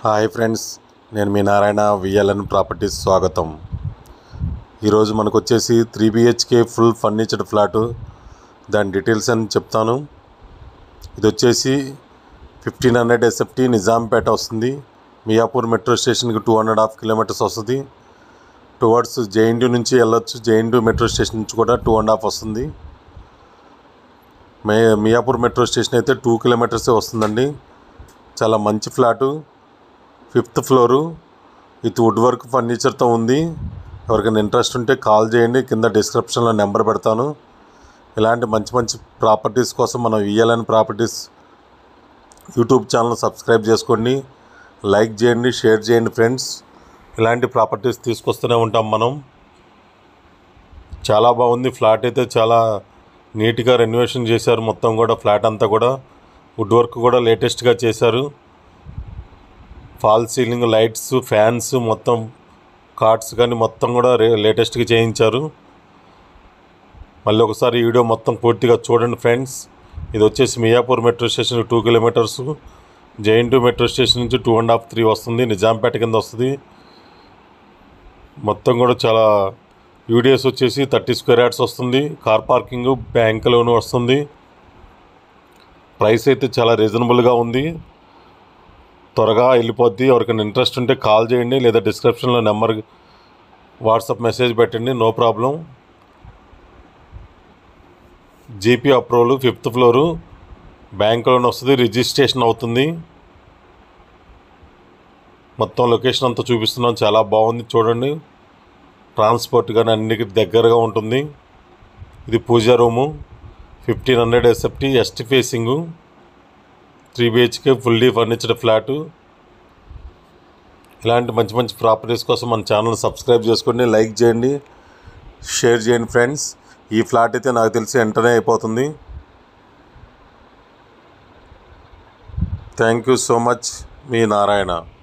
hi friends నేను మీ Narayana VLN properties స్వాగతం ఈరోజు మనకు వచ్చేసి three BHK full furnished flat దాని డీటెయిల్స్ అని చెప్తాను ఇది వచ్చేసి ఫిఫ్టీన్ హండ్రెడ్ ఎస్ఎఫ్టీ నిజాంపేట వస్తుంది మియాపూర్ మెట్రో స్టేషన్కి టూ హండ్రెడ్ హాఫ్ కిలోమీటర్స్ వస్తుంది టువర్డ్స్ జేఎన్టీ నుంచి వెళ్ళొచ్చు జేఎన్టీ మెట్రో స్టేషన్ నుంచి కూడా టూ అండ్ హాఫ్ వస్తుంది మే మియాపూర్ మెట్రో స్టేషన్ అయితే టూ కిలోమీటర్సే వస్తుందండి చాలా మంచి flat fifth floor with wood work ఫర్నిచర్తో ఉంది ఎవరికైనా ఇంట్రెస్ట్ ఉంటే కాల్ చేయండి కింద డిస్క్రిప్షన్లో నెంబర్ పెడతాను ఇలాంటి మంచి మంచి ప్రాపర్టీస్ కోసం మనం VLN properties YouTube channel subscribe చేసుకోండి లైక్ చేయండి షేర్ చేయండి ఫ్రెండ్స్ ఇలాంటి ప్రాపర్టీస్ తీసుకొస్తూనే ఉంటాం మనం చాలా బాగుంది ఫ్లాట్ అయితే చాలా నీట్గా రెనోవేషన్ చేశారు మొత్తం కూడా ఫ్లాట్ అంతా కూడా వుడ్ వర్క్ కూడా లేటెస్ట్గా చేశారు ఫాల్ సీలింగ్ లైట్స్ ఫ్యాన్స్ మొత్తం కార్డ్స్ కానీ మొత్తం కూడా రే లేటెస్ట్గా చేయించారు మళ్ళీ ఒకసారి ఈ వీడియో మొత్తం పూర్తిగా చూడండి ఫ్రెండ్స్ ఇది వచ్చేసి Miyapur metro station two kilometres JNTU metro station నుంచి టూ అండ్ హాఫ్ త్రీ వస్తుంది నిజాంపేట కింద వస్తుంది మొత్తం కూడా చాలా యూడిఎస్ వచ్చేసి థర్టీ స్క్వేర్ యార్డ్స్ వస్తుంది కార్ పార్కింగ్ బ్యాంక్ లోన్ వస్తుంది ప్రైస్ అయితే చాలా రీజనబుల్గా ఉంది త్వరగా వెళ్ళిపోద్ది ఎవరికైనా ఇంట్రెస్ట్ ఉంటే కాల్ చేయండి లేదా డిస్క్రిప్షన్లో నెంబర్ వాట్సాప్ మెసేజ్ పెట్టండి no problem GP approval fifth floor bank loan వస్తుంది రిజిస్ట్రేషన్ అవుతుంది మొత్తం లొకేషన్ అంతా చూపిస్తున్నాం చాలా బాగుంది చూడండి ట్రాన్స్పోర్ట్ కానీ అన్నికి దగ్గరగా ఉంటుంది ఇది puja room fifteen hundred SFT east facing three BHK fully furnished flat ఇలాంటి మంచి మంచి ప్రాపర్టీస్ కోసం మన ఛానల్ సబ్స్క్రైబ్ చేసుకోండి లైక్ చేయండి షేర్ చేయండి ఫ్రెండ్స్ ఈ ఫ్లాట్ అయితే నాకు తెలిసి వెంటనే అయిపోతుంది థ్యాంక్ యూ సో మచ్ మీ నారాయణ